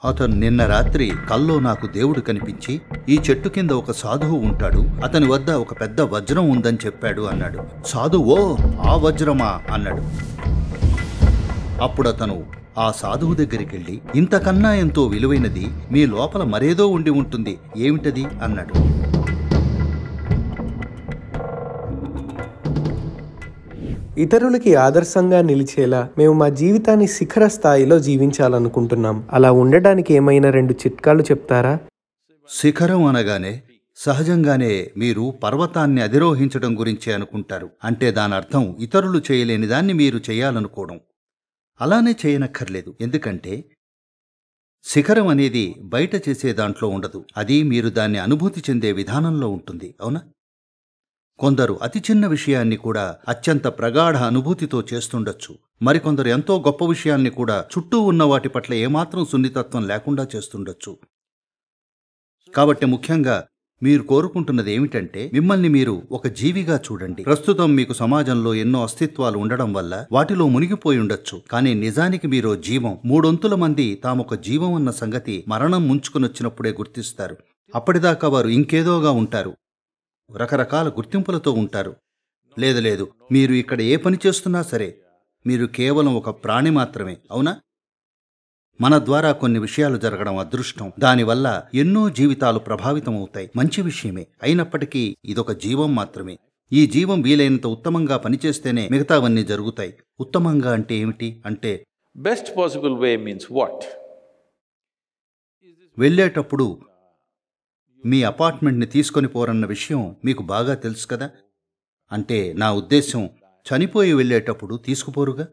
అతను నిన్న రాత్రి కల్లో నాకు దేవుడు కనిపించి ఈ చెట్టు కింద ఒక సాధువు ఉంటాడు అతని వద్ద ఒక పెద్ద వజ్రం ఉందని చెప్పాడు అన్నాడు సాధువో ఆ వజ్రమా అన్నాడు అప్పుడు అతను ఆ సాధువు దగ్గరికి వెళ్ళి ఇంతకన్నా ఎంతో విలువైనది మీ లోపల మరేదో ఉండి ఉంటుంది ఏమిటది అన్నాడు ఇతరులకి ఆదర్శంగా నిలిచేలా మేము మా జీవితాన్ని శిఖర స్థాయిలో జీవించాలనుకుంటున్నాం అలా ఉండడానికి ఏమైనా రెండు చిట్కాలు చెప్తారా శిఖరం అనగానే సహజంగానే మీరు పర్వతాన్ని అధిరోహించడం గురించి అనుకుంటారు అంటే దాని అర్థం ఇతరులు చేయలేని దాన్ని మీరు చేయాలనుకోవడం అలానే చేయనక్కర్లేదు ఎందుకంటే శిఖరం అనేది బయట చేసే దాంట్లో ఉండదు అది మీరు దాన్ని అనుభూతి చెందే విధానంలో ఉంటుంది అవునా కొందరు అతి చిన్న విషయాన్ని కూడా అత్యంత ప్రగాఢ అనుభూతితో చేస్తుండొచ్చు మరికొందరు ఎంతో గొప్ప విషయాన్ని కూడా చుట్టూ ఉన్న వాటి పట్ల ఏమాత్రం సున్నితత్వం లేకుండా చేస్తుండొచ్చు కాబట్టి ముఖ్యంగా మీరు కోరుకుంటున్నది ఏమిటంటే మిమ్మల్ని మీరు ఒక జీవిగా చూడండి ప్రస్తుతం మీకు సమాజంలో ఎన్నో అస్తిత్వాలు ఉండడం వల్ల వాటిలో మునిగిపోయి ఉండొచ్చు కానీ నిజానికి మీరు జీవం మూడొంతుల మంది తామొక జీవం అన్న సంగతి మరణం ముంచుకునొచ్చినప్పుడే గుర్తిస్తారు అప్పటిదాకా వారు ఇంకేదోగా ఉంటారు రకరకాల గుర్తింపులతో ఉంటారు లేదు లేదు మీరు ఇక్కడ ఏ పని చేస్తున్నా సరే మీరు కేవలం ఒక ప్రాణి మాత్రమే అవునా మన ద్వారా కొన్ని విషయాలు జరగడం అదృష్టం దానివల్ల ఎన్నో జీవితాలు ప్రభావితమవుతాయి మంచి విషయమే అయినప్పటికీ ఇదొక జీవం మాత్రమే ఈ జీవం వీలైనంత ఉత్తమంగా పనిచేస్తేనే మిగతావన్నీ జరుగుతాయి ఉత్తమంగా అంటే ఏమిటి అంటే Best possible way means what? వెళ్ళేటప్పుడు మీ అపార్ట్మెంట్ని తీసుకొని పోరన్న విషయం మీకు బాగా తెలుసు కదా అంటే నా ఉద్దేశం చనిపోయి వెళ్ళేటప్పుడు తీసుకుపోరుగా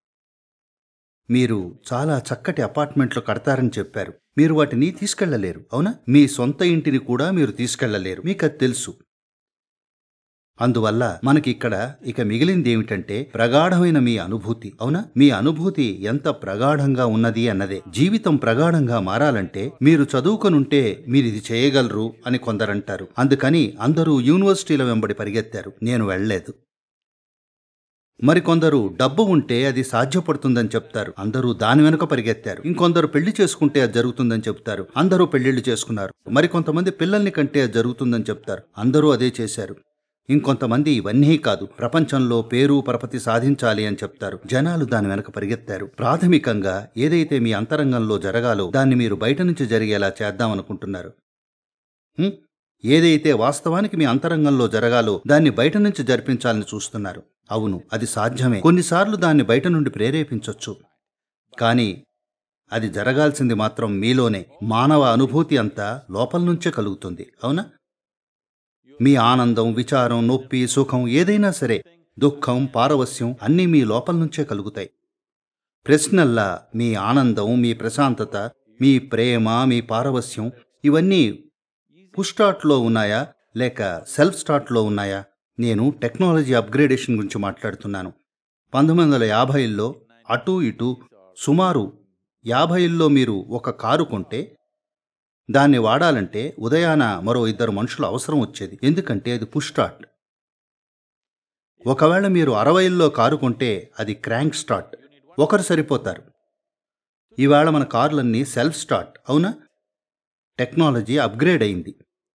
మీరు చాలా చక్కటి అపార్ట్మెంట్లు కడతారని చెప్పారు మీరు వాటిని తీసుకెళ్లలేరు అవునా మీ సొంత ఇంటిని కూడా మీరు తీసుకెళ్లలేరు మీకు అది తెలుసు అందువల్ల మనకి ఇక్కడ ఇక మిగిలింది ఏమిటంటే ప్రగాఢమైన మీ అనుభూతి అవునా మీ అనుభూతి ఎంత ప్రగాఢంగా ఉన్నది అన్నదే జీవితం ప్రగాఢంగా మారాలంటే మీరు చదువుకొనుంటే మీరు ఇది చేయగలరు అని కొందరంటారు అందుకని అందరూ యూనివర్సిటీల వెంబడి పరిగెత్తారు నేను వెళ్ళలేదు మరికొందరు డబ్బు ఉంటే అది సాధ్యపడుతుందని చెప్తారు అందరూ దాని వెనుక పరిగెత్తారు ఇంకొందరు పెళ్లి చేసుకుంటే అది జరుగుతుందని చెప్తారు అందరూ పెళ్లిళ్ళు చేసుకున్నారు మరికొంతమంది పిల్లల్ని కంటే అది జరుగుతుందని చెప్తారు అందరూ అదే చేశారు ఇంకొంతమంది ఇవన్నీ కాదు ప్రపంచంలో పేరు పరపతి సాధించాలి అని చెప్తారు జనాలు దాని వెనక పరిగెత్తారు ప్రాథమికంగా ఏదైతే మీ అంతరంగంలో జరగాలో దాన్ని మీరు బయట నుంచి జరిగేలా చేద్దామనుకుంటున్నారు హ్మ్? ఏదైతే వాస్తవానికి మీ అంతరంగంలో జరగాలో దాన్ని బయట నుంచి జరిపించాలని చూస్తున్నారు అవును అది సాధ్యమే కొన్నిసార్లు దాన్ని బయట నుండి ప్రేరేపించొచ్చు కానీ అది జరగాల్సింది మాత్రం మీలోనే మానవ అనుభూతి అంతా లోపల నుంచే కలుగుతుంది అవునా మీ ఆనందం విచారం నొప్పి సుఖం ఏదైనా సరే దుఃఖం పారవస్యం అన్నీ మీ లోపల నుంచే కలుగుతాయి ప్రశ్నల్లా మీ ఆనందం మీ ప్రశాంతత మీ ప్రేమ మీ పారవస్యం ఇవన్నీ పుష్ స్టార్ట్లో ఉన్నాయా లేక సెల్ఫ్ స్టార్ట్లో ఉన్నాయా నేను టెక్నాలజీ అప్గ్రేడేషన్ గురించి మాట్లాడుతున్నాను పంతొమ్మిది వందల యాభైల్లో అటు ఇటు సుమారు యాభైల్లో మీరు ఒక కారు కొంటే దాన్ని వాడాలంటే ఉదయాన మరో ఇద్దరు మనుషులు అవసరం వచ్చేది ఎందుకంటే అది పుష్ స్టార్ట్ ఒకవేళ మీరు అరవైల్లో కారు కొంటే అది క్రాంక్ స్టార్ట్ ఒకరు సరిపోతారు ఈవేళ మన కార్లన్నీ సెల్ఫ్ స్టార్ట్ అవునా టెక్నాలజీ అప్గ్రేడ్ అయింది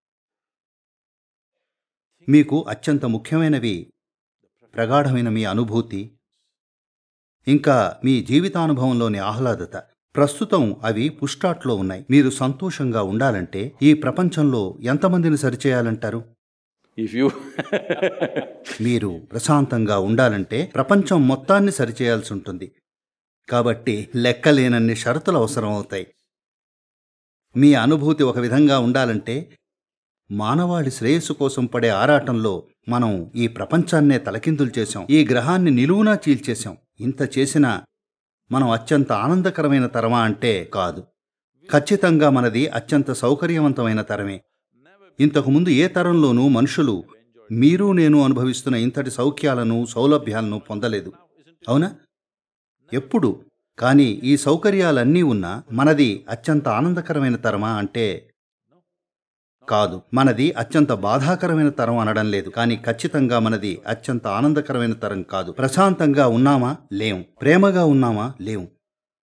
మీకు అత్యంత ముఖ్యమైనవి ప్రగాఢమైన మీ అనుభూతి ఇంకా మీ జీవితానుభవంలోని ఆహ్లాదత ప్రస్తుతం అవి పుష్టాట్లో ఉన్నాయి మీరు సంతోషంగా ఉండాలంటే ఈ ప్రపంచంలో ఎంతమందిని సరిచేయాలంటారు If you మీరు ప్రశాంతంగా ఉండాలంటే ప్రపంచం మొత్తాన్ని సరిచేయాల్సి ఉంటుంది కాబట్టి లెక్కలేనన్ని షరతులు అవసరం అవుతాయి మీ అనుభూతి ఒక విధంగా ఉండాలంటే మానవాళి శ్రేయస్సు కోసం పడే ఆరాటంలో మనం ఈ ప్రపంచాన్నే తలకిందులు చేశాం ఈ గ్రహాన్ని నిలువునా చీల్చేశాం ఇంత చేసినా మనం అత్యంత ఆనందకరమైన తరమా అంటే కాదు ఖచ్చితంగా మనది అత్యంత సౌకర్యవంతమైన తరమే ఇంతకుముందు ఏ తరంలోనూ మనుషులు మీరు నేను అనుభవిస్తున్న ఇంతటి సౌఖ్యాలను సౌలభ్యాలను పొందలేదు అవునా ఎప్పుడు కానీ ఈ సౌకర్యాలన్నీ ఉన్నా మనది అత్యంత ఆనందకరమైన తరమా అంటే కాదు మనది అత్యంత బాధాకరమైన తరం అనడం లేదు కానీ ఖచ్చితంగా మనది అత్యంత ఆనందకరమైన తరం కాదు ప్రశాంతంగా ఉన్నామా లేం ప్రేమగా ఉన్నామా లేం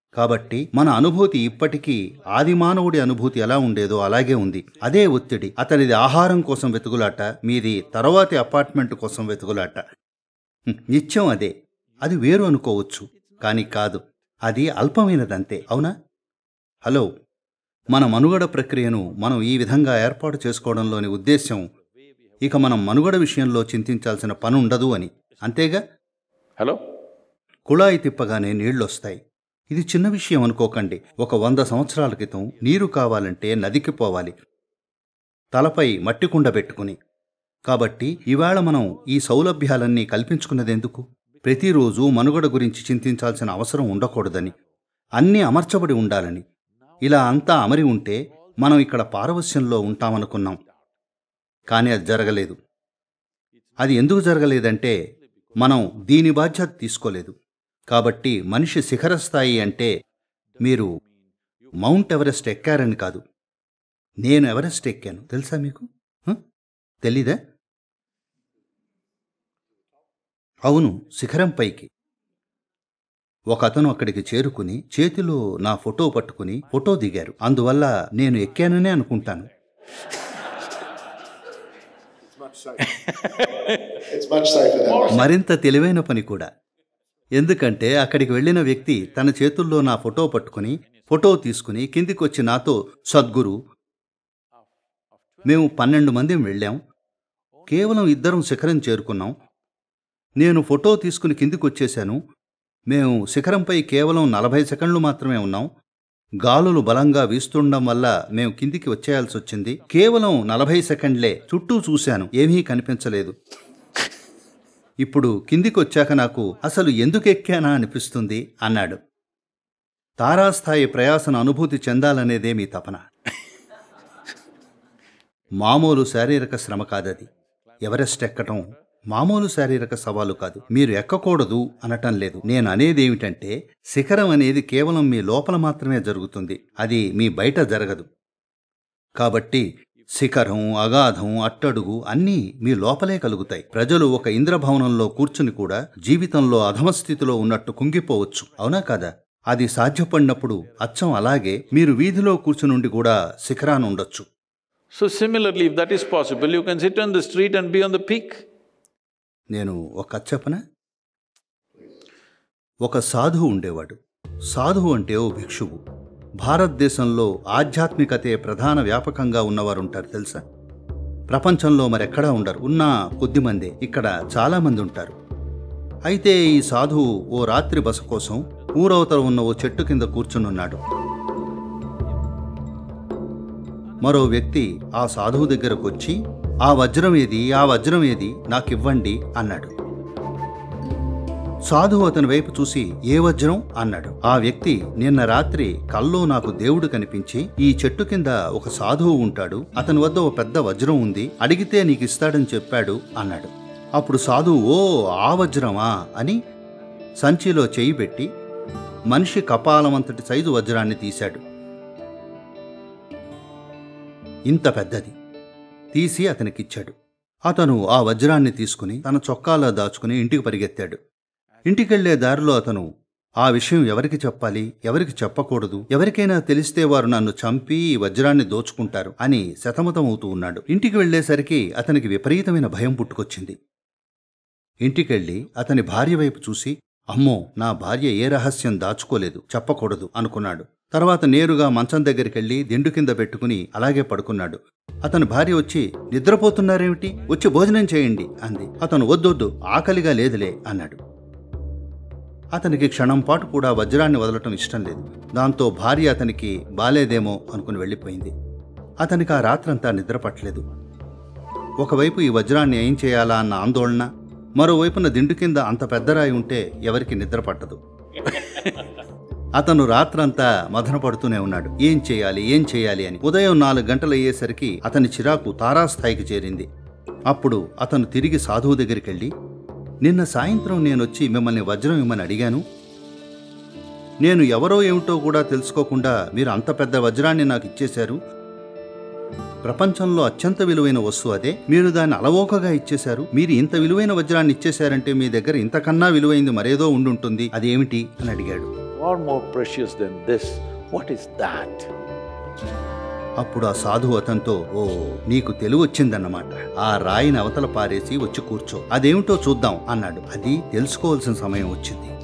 కాబట్టి మన అనుభూతి ఇప్పటికీ ఆది మానవుడి అనుభూతి ఎలా ఉండేదో అలాగే ఉంది అదే ఒత్తిడి అతనిది ఆహారం కోసం వెతుకులాట మీది తర్వాతి అపార్ట్మెంట్ కోసం వెతుకులాట హ్మ్, నిత్యం అదే అది వేరు అనుకోవచ్చు కానీ కాదు అది అల్పమైనదంతే అవునా హలో మన మనుగడ ప్రక్రియను మనం ఈ విధంగా ఏర్పాటు చేసుకోవడంలోని ఉద్దేశ్యం ఇక మనం మనుగడ విషయంలో చింతించాల్సిన పని ఉండదు అని అంతేగా Hello? కుళాయి తిప్పగానే నీళ్లొస్తాయి ఇది చిన్న విషయం అనుకోకండి ఒక వంద సంవత్సరాల క్రితం నీరు కావాలంటే నదికి పోవాలి తలపై మట్టి కుండ పెట్టుకుని కాబట్టి ఇవాళ మనం ఈ సౌలభ్యాలన్నీ కల్పించుకున్నదెందుకు ప్రతిరోజు మనుగడ గురించి చింతించాల్సిన అవసరం ఉండకూడదని అన్నీ అమర్చబడి ఉండాలని ఇలా అంతా అమరి ఉంటే మనం ఇక్కడ పారవస్యంలో ఉంటామనుకున్నాం కానీ అది జరగలేదు అది ఎందుకు జరగలేదంటే మనం దీని బాధ్యత తీసుకోలేదు కాబట్టి మనిషి శిఖర స్థాయి అంటే మీరు మౌంట్ ఎవరెస్ట్ ఎక్కారని కాదు నేను ఎవరెస్ట్ ఎక్కాను తెలుసా మీకు హ? తెలీదా అవును శిఖరం పైకి ఒక అతను అక్కడికి చేరుకుని చేతిలో నా ఫోటో పట్టుకుని ఫోటో దిగారు అందువల్ల నేను ఎక్కాననే అనుకుంటాను It's much safer than మరింత తెలివైన పని కూడా ఎందుకంటే అక్కడికి వెళ్ళిన వ్యక్తి తన చేతుల్లో నా ఫోటో పట్టుకుని ఫోటో తీసుకుని కిందికొచ్చి నాతో సద్గురు మేము పన్నెండు మంది వెళ్ళాం కేవలం ఇద్దరం శిఖరం చేరుకున్నాం నేను ఫోటో తీసుకుని కిందికి వచ్చేశాను మేము శిఖరంపై కేవలం నలభై సెకండ్లు మాత్రమే ఉన్నాం గాలులు బలంగా వీస్తుండడం వల్ల మేము కిందికి వచ్చేయాల్సి వచ్చింది కేవలం నలభై సెకండ్లే చుట్టూ చూశాను ఏమీ కనిపించలేదు ఇప్పుడు కిందికి వచ్చాక నాకు అసలు ఎందుకు ఎక్కానా అనిపిస్తుంది అన్నాడు తారాస్థాయి ప్రయాసను అనుభూతి చెందాలనేదే మీ తపన మామూలు శారీరక శ్రమ కాదది ఎవరెస్ట్ ఎక్కటం మామూలు శారీరక సవాలు కాదు మీరు ఎక్కకూడదు అనటం లేదు నేను అనేది ఏమిటంటే శిఖరం అనేది కేవలం మీ లోపల మాత్రమే జరుగుతుంది అది మీ బయట జరగదు కాబట్టి శిఖరం అగాధం అట్టడుగు అన్నీ మీ లోపలే కలుగుతాయి ప్రజలు ఒక ఇంద్రభవనంలో కూర్చుని కూడా జీవితంలో అధమస్థితిలో ఉన్నట్టు కుంగిపోవచ్చు అవునా కాదా అది సాధ్యపడినప్పుడు అచ్చం అలాగే మీరు వీధిలో కూర్చునుండి కూడా శిఖరాన్ని ఉండొచ్చు So similarly, if that is possible, you can sit on the street and be on the peak. నేను ఒక కథ చెప్పనా ఒక సాధువు ఉండేవాడు సాధువు అంటే ఓ భిక్షువు భారతదేశంలో ఆధ్యాత్మికతే ప్రధాన వ్యాపకంగా ఉన్నవారు ఉంటారు తెలుసా ప్రపంచంలో మరెక్కడా ఉండరు ఉన్న కొద్దిమందే ఇక్కడ చాలామంది ఉంటారు అయితే ఈ సాధువు ఓ రాత్రి బస కోసం ఊరవతల ఉన్న ఓ చెట్టు కింద కూర్చునున్నాడు మరో వ్యక్తి ఆ సాధువు దగ్గరకు వచ్చి ఆ వజ్రం ఏది ఆ వజ్రం ఏది నాకివ్వండి అన్నాడు సాధువు అతని వైపు చూసి ఏ వజ్రం అన్నాడు ఆ వ్యక్తి నిన్న రాత్రి కల్లో నాకు దేవుడు కనిపించి ఈ చెట్టు కింద ఒక సాధువు ఉంటాడు అతని వద్ద ఓ పెద్ద వజ్రం ఉంది అడిగితే నీకు ఇస్తాడని చెప్పాడు అన్నాడు అప్పుడు సాధువు ఓ ఆ వజ్రమా అని సంచిలో చేయి పెట్టి మనిషి కపాలమంతటి సైజు వజ్రాన్ని తీశాడు ఇంత పెద్దది తీసి అతనికిచ్చాడు అతను ఆ వజ్రాన్ని తీసుకుని తన చొక్కాలో దాచుకుని ఇంటికి పరిగెత్తాడు ఇంటికెళ్లే దారిలో అతను ఆ విషయం ఎవరికి చెప్పాలి ఎవరికి చెప్పకూడదు ఎవరికైనా తెలిస్తే వారు నన్ను చంపి ఈ వజ్రాన్ని దోచుకుంటారు అని శతమతమవుతూ ఉన్నాడు ఇంటికి వెళ్లేసరికి అతనికి విపరీతమైన భయం పుట్టుకొచ్చింది ఇంటికెళ్ళి అతని భార్య వైపు చూసి అమ్మో నా భార్య ఏ రహస్యం దాచుకోలేదు చెప్పకూడదు అనుకున్నాడు తర్వాత నేరుగా మంచం దగ్గరికెళ్ళి దిండు కింద పెట్టుకుని అలాగే పడుకున్నాడు అతని భార్య వచ్చి నిద్రపోతున్నారేమిటి వచ్చి భోజనం చేయండి అంది అతను వద్దొద్దు ఆకలిగా లేదులే అన్నాడు అతనికి క్షణం పాటు కూడా వజ్రాన్ని వదలటం ఇష్టం లేదు దాంతో భార్య అతనికి బాలేదేమో అనుకుని వెళ్ళిపోయింది అతనికి ఆ రాత్రంతా నిద్ర పట్టలేదు ఒకవైపు ఈ వజ్రాన్ని ఏం చేయాలా అన్న ఆందోళన మరోవైపున దిండు కింద అంత పెద్దరాయి ఉంటే ఎవరికి నిద్ర పట్టదు అతను రాత్రంతా మదన పడుతూనే ఉన్నాడు ఏం చేయాలి ఏం చేయాలి అని ఉదయం నాలుగు గంటలు అయ్యేసరికి అతని చిరాకు తారాస్థాయికి చేరింది అప్పుడు అతను తిరిగి సాధువు దగ్గరికి వెళ్ళి నిన్న సాయంత్రం నేనొచ్చి మిమ్మల్ని వజ్రం ఇమ్మని అడిగాను నేను ఎవరో ఏమిటో కూడా తెలుసుకోకుండా మీరు అంత పెద్ద వజ్రాన్ని నాకు ఇచ్చేశారు ప్రపంచంలో అత్యంత విలువైన వస్తువు అదే మీరు దాన్ని అలవోకగా ఇచ్చేశారు మీరు ఇంత విలువైన వజ్రాన్ని ఇచ్చేశారంటే మీ దగ్గర ఇంతకన్నా విలువైంది మరేదో ఉండుంటుంది అదేమిటి అని అడిగాడు far more precious than this. What is that? అప్పుడు ఆ సాధువు అతనితో ఓ నీకు తెలివి వచ్చిందన్నమాట ఆ రాయిని అవతల పారేసి వచ్చి కూర్చో అదేమిటో చూద్దాం అన్నాడు అది తెలుసుకోవాల్సిన సమయం వచ్చింది